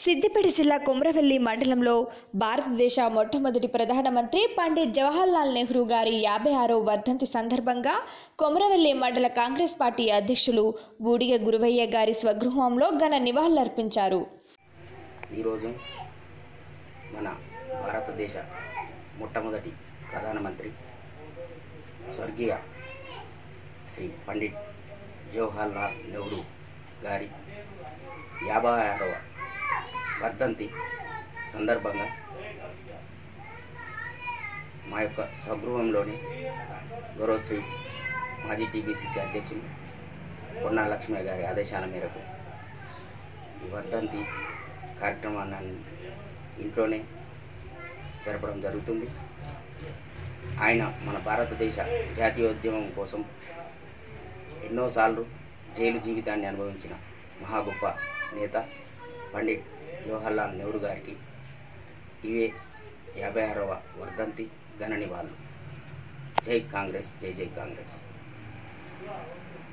సిద్దిపేట జిల్లా కుమ్రవెల్లి మండలంలో భారతదేశ మొట్టమొదటి ప్రధానమంత్రి పండిట్ జవహర్లాల్ నెహ్రూ గారి యాభై ఆరో వర్ధంతి సందర్భంగా కొమరవెల్లి మండల కాంగ్రెస్ పార్టీ అధ్యక్షులు బూడిగ గురువయ్య గారి స్వగృహంలో ఘన నివాళులర్పించారు ఈరోజు మన భారతదేశ మొట్టమొదటి ప్రధానమంత్రి స్వర్గీయ శ్రీ పండిట్ జవహర్లాల్ నెహ్రూ గారి యాభై ఆరవ వర్ధంతి సందర్భంగా మా యొక్క స్వగృహంలోని గౌరవశ్రీ మాజీ టీపీసీసీ అధ్యక్షులు పొన్నా లక్ష్మయ్య గారి ఆదేశాల మేరకు ఈ వర్ధంతి కార్యక్రమాన్ని ఇంట్లోనే జరపడం జరుగుతుంది ఆయన మన భారతదేశ జాతీయోద్యమం కోసం ఎన్నోసార్లు జైలు జీవితాన్ని అనుభవించిన మహా గొప్ప నేత పండిట్ జవహర్లాల్ నెహ్రూ గారికి ఇవే యాభై ఆరవ వర్ధంతి ఘన నివాళులు జై కాంగ్రెస్ జై జై కాంగ్రెస్